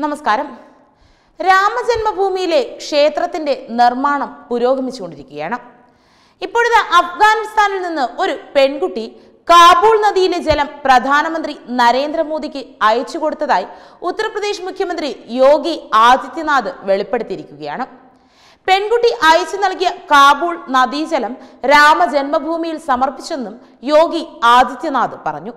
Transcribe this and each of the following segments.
നമസ്കാരം രാമജന്മഭൂമിയിലെ ക്ഷേത്രത്തിന്റെ നിർമ്മാണം പുരോഗമിച്ചുകൊണ്ടിരിക്കുകയാണ് ഇപ്പോഴത്തെ അഫ്ഗാനിസ്ഥാനിൽ നിന്ന് ഒരു പെൺകുട്ടി കാബൂൾ നദിയിലെ ജലം പ്രധാനമന്ത്രി നരേന്ദ്രമോദിക്ക് അയച്ചു കൊടുത്തതായി ഉത്തർപ്രദേശ് മുഖ്യമന്ത്രി യോഗി ആദിത്യനാഥ് വെളിപ്പെടുത്തിയിരിക്കുകയാണ് പെൺകുട്ടി അയച്ചു നൽകിയ കാബൂൾ നദീജലം രാമജന്മഭൂമിയിൽ സമർപ്പിച്ചെന്നും യോഗി ആദിത്യനാഥ് പറഞ്ഞു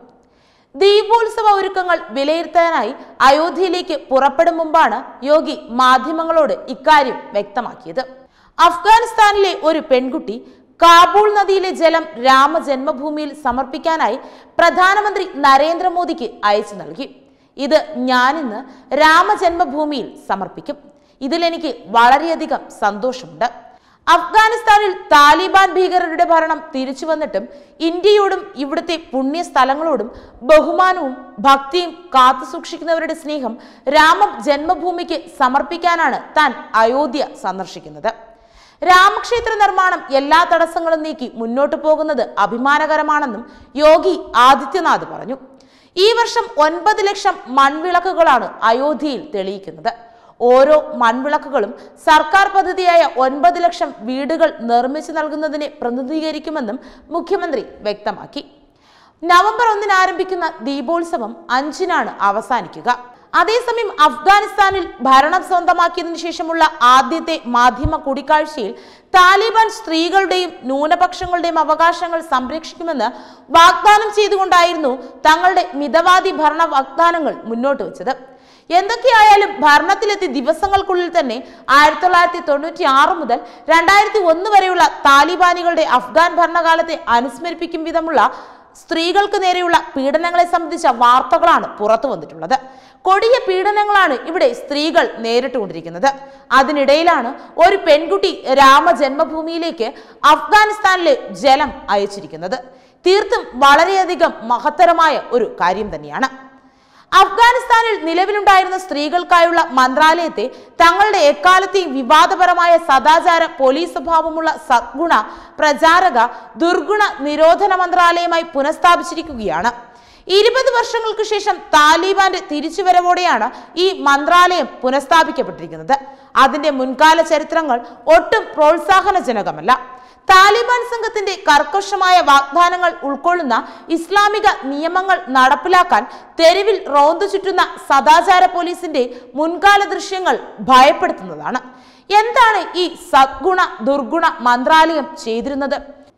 ദീപോത്സവ ഒരുക്കങ്ങൾ വിലയിരുത്താനായി അയോധ്യയിലേക്ക് പുറപ്പെടും മുമ്പാണ് യോഗി മാധ്യമങ്ങളോട് ഇക്കാര്യം വ്യക്തമാക്കിയത് അഫ്ഗാനിസ്ഥാനിലെ ഒരു പെൺകുട്ടി കാബൂൾ നദിയിലെ ജലം രാമജന്മഭൂമിയിൽ സമർപ്പിക്കാനായി പ്രധാനമന്ത്രി നരേന്ദ്രമോദിക്ക് അയച്ചു നൽകി ഇത് ഞാനിന്ന് രാമജന്മഭൂമിയിൽ സമർപ്പിക്കും ഇതിലെനിക്ക് വളരെയധികം സന്തോഷമുണ്ട് അഫ്ഗാനിസ്ഥാനിൽ താലിബാൻ ഭീകരരുടെ ഭരണം തിരിച്ചു വന്നിട്ടും ഇന്ത്യയോടും ഇവിടുത്തെ പുണ്യസ്ഥലങ്ങളോടും ബഹുമാനവും ഭക്തിയും കാത്തു സൂക്ഷിക്കുന്നവരുടെ സ്നേഹം രാമ ജന്മഭൂമിക്ക് സമർപ്പിക്കാനാണ് താൻ അയോധ്യ സന്ദർശിക്കുന്നത് രാമക്ഷേത്ര നിർമ്മാണം എല്ലാ തടസ്സങ്ങളും നീക്കി മുന്നോട്ടു പോകുന്നത് അഭിമാനകരമാണെന്നും യോഗി ആദിത്യനാഥ് പറഞ്ഞു ഈ വർഷം ഒൻപത് ലക്ഷം മൺവിളക്കുകളാണ് അയോധ്യയിൽ തെളിയിക്കുന്നത് ഓരോ മൺവിളക്കുകളും സർക്കാർ പദ്ധതിയായ ഒൻപത് ലക്ഷം വീടുകൾ നിർമ്മിച്ചു നൽകുന്നതിനെ പ്രതിനിധീകരിക്കുമെന്നും മുഖ്യമന്ത്രി വ്യക്തമാക്കി നവംബർ ഒന്നിന് ആരംഭിക്കുന്ന ദീപോത്സവം അഞ്ചിനാണ് അവസാനിക്കുക അതേസമയം അഫ്ഗാനിസ്ഥാനിൽ ഭരണം സ്വന്തമാക്കിയതിനു ശേഷമുള്ള ആദ്യത്തെ മാധ്യമ കൂടിക്കാഴ്ചയിൽ താലിബാൻ സ്ത്രീകളുടെയും ന്യൂനപക്ഷങ്ങളുടെയും അവകാശങ്ങൾ സംരക്ഷിക്കുമെന്ന് വാഗ്ദാനം ചെയ്തുകൊണ്ടായിരുന്നു തങ്ങളുടെ മിതവാദി ഭരണ വാഗ്ദാനങ്ങൾ മുന്നോട്ട് വെച്ചത് എന്തൊക്കെയായാലും ഭരണത്തിലെത്തി ദിവസങ്ങൾക്കുള്ളിൽ തന്നെ ആയിരത്തി തൊള്ളായിരത്തി തൊണ്ണൂറ്റി ആറ് മുതൽ രണ്ടായിരത്തി ഒന്ന് വരെയുള്ള താലിബാനികളുടെ അഫ്ഗാൻ ഭരണകാലത്തെ അനുസ്മരിപ്പിക്കും വിധമുള്ള സ്ത്രീകൾക്ക് നേരെയുള്ള പീഡനങ്ങളെ സംബന്ധിച്ച വാർത്തകളാണ് പുറത്തു വന്നിട്ടുള്ളത് കൊടിയ പീഡനങ്ങളാണ് ഇവിടെ സ്ത്രീകൾ നേരിട്ടുകൊണ്ടിരിക്കുന്നത് അതിനിടയിലാണ് ഒരു പെൺകുട്ടി രാമജന്മഭൂമിയിലേക്ക് അഫ്ഗാനിസ്ഥാനിലെ ജലം അയച്ചിരിക്കുന്നത് തീർത്തും വളരെയധികം മഹത്തരമായ ഒരു കാര്യം തന്നെയാണ് അഫ്ഗാനിസ്ഥാനിൽ നിലവിലുണ്ടായിരുന്ന സ്ത്രീകൾക്കായുള്ള മന്ത്രാലയത്തെ തങ്ങളുടെ എക്കാലത്തെയും വിവാദപരമായ സദാചാര പോലീസ് സ്വഭാവമുള്ള സദ്ഗുണ പ്രചാരക ദുർഗുണ നിരോധന മന്ത്രാലയമായി പുനഃസ്ഥാപിച്ചിരിക്കുകയാണ് ഇരുപത് വർഷങ്ങൾക്ക് ശേഷം താലിബാന്റെ തിരിച്ചുവരവോടെയാണ് ഈ മന്ത്രാലയം പുനഃസ്ഥാപിക്കപ്പെട്ടിരിക്കുന്നത് അതിന്റെ മുൻകാല ചരിത്രങ്ങൾ ഒട്ടും പ്രോത്സാഹനജനകമല്ല താലിബാൻ സംഘത്തിന്റെ കർക്കശമായ വാഗ്ദാനങ്ങൾ ഉൾക്കൊള്ളുന്ന ഇസ്ലാമിക നിയമങ്ങൾ നടപ്പിലാക്കാൻ തെരുവിൽ റോന്തു ചുറ്റുന്ന സദാചാര പോലീസിന്റെ മുൻകാല ദൃശ്യങ്ങൾ ഭയപ്പെടുത്തുന്നതാണ് എന്താണ് ഈ സദ്ഗുണ ദുർഗുണ മന്ത്രാലയം ചെയ്തിരുന്നത്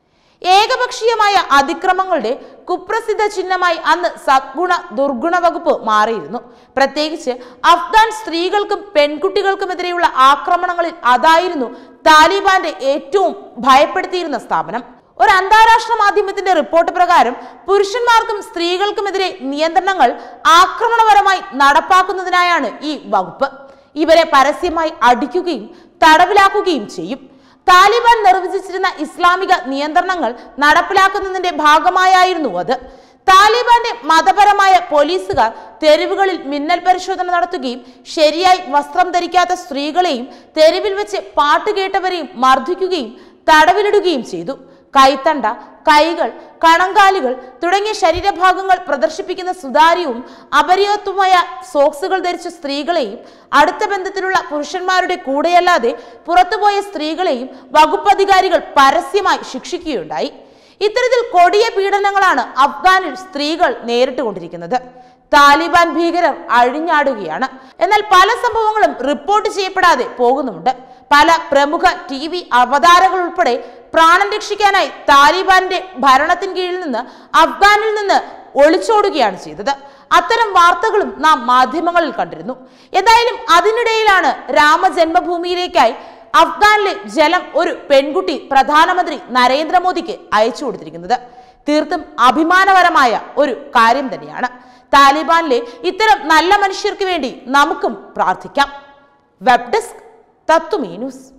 ഏകപക്ഷീയമായ അതിക്രമങ്ങളുടെ കുപ്രസിദ്ധ ചിഹ്നമായി അന്ന് സദ്ഗുണ ദുർഗുണ വകുപ്പ് മാറിയിരുന്നു പ്രത്യേകിച്ച് അഫ്ഗാൻ സ്ത്രീകൾക്കും പെൺകുട്ടികൾക്കുമെതിരെയുള്ള ആക്രമണങ്ങളിൽ അതായിരുന്നു താലിബാന്റെ ഏറ്റവും ഭയപ്പെടുത്തിയിരുന്ന സ്ഥാപനം ഒരു അന്താരാഷ്ട്ര മാധ്യമത്തിന്റെ റിപ്പോർട്ട് പ്രകാരം പുരുഷന്മാർക്കും സ്ത്രീകൾക്കുമെതിരെ നിയന്ത്രണങ്ങൾ ആക്രമണപരമായി നടപ്പാക്കുന്നതിനായാണ് ഈ വകുപ്പ് ഇവരെ പരസ്യമായി അടിക്കുകയും തടവിലാക്കുകയും ചെയ്യും താലിബാൻ നിർവചിച്ചിരുന്ന ഇസ്ലാമിക നിയന്ത്രണങ്ങൾ നടപ്പിലാക്കുന്നതിന്റെ ഭാഗമായായിരുന്നു അത് താലിബാന്റെ മതപരമായ പോലീസുകാർ തെരുവുകളിൽ മിന്നൽ പരിശോധന നടത്തുകയും ശരിയായി വസ്ത്രം ധരിക്കാത്ത സ്ത്രീകളെയും തെരുവിൽ വെച്ച് പാട്ട് കേട്ടവരെയും മർദ്ദിക്കുകയും തടവിലിടുകയും ചെയ്തു കൈത്തണ്ട കൈകൾ കണങ്കാലുകൾ തുടങ്ങിയ ശരീരഭാഗങ്ങൾ പ്രദർശിപ്പിക്കുന്ന സുതാര്യവും അപര്യാപ്തമായ സോക്സുകൾ ധരിച്ച സ്ത്രീകളെയും അടുത്ത ബന്ധത്തിലുള്ള പുരുഷന്മാരുടെ കൂടെയല്ലാതെ പുറത്തുപോയ സ്ത്രീകളെയും വകുപ്പധികാരികൾ പരസ്യമായി ശിക്ഷിക്കുകയുണ്ടായി ഇത്തരത്തിൽ കൊടിയ പീഡനങ്ങളാണ് അഫ്ഗാനിൽ സ്ത്രീകൾ നേരിട്ടുകൊണ്ടിരിക്കുന്നത് താലിബാൻ ഭീകരർ അഴിഞ്ഞാടുകയാണ് എന്നാൽ പല സംഭവങ്ങളും റിപ്പോർട്ട് ചെയ്യപ്പെടാതെ പോകുന്നുമുണ്ട് പല പ്രമുഖ ടി വി അവതാരകൾ ഉൾപ്പെടെ പ്രാണൻ രക്ഷിക്കാനായി താലിബാന്റെ ഭരണത്തിന് കീഴിൽ നിന്ന് അഫ്ഗാനിൽ നിന്ന് ഒളിച്ചോടുകയാണ് ചെയ്തത് അത്തരം വാർത്തകളും നാം മാധ്യമങ്ങളിൽ കണ്ടിരുന്നു എന്തായാലും അതിനിടയിലാണ് രാമജന്മഭൂമിയിലേക്കായി അഫ്ഗാനിലെ ജലം ഒരു പെൺകുട്ടി പ്രധാനമന്ത്രി നരേന്ദ്രമോദിക്ക് അയച്ചു കൊടുത്തിരിക്കുന്നത് തീർത്തും അഭിമാനപരമായ ഒരു കാര്യം തന്നെയാണ് താലിബാനിലെ ഇത്തരം നല്ല മനുഷ്യർക്ക് വേണ്ടി നമുക്കും പ്രാർത്ഥിക്കാം വെബ് ഡെസ്ക് തത്വമീ ന്യൂസ്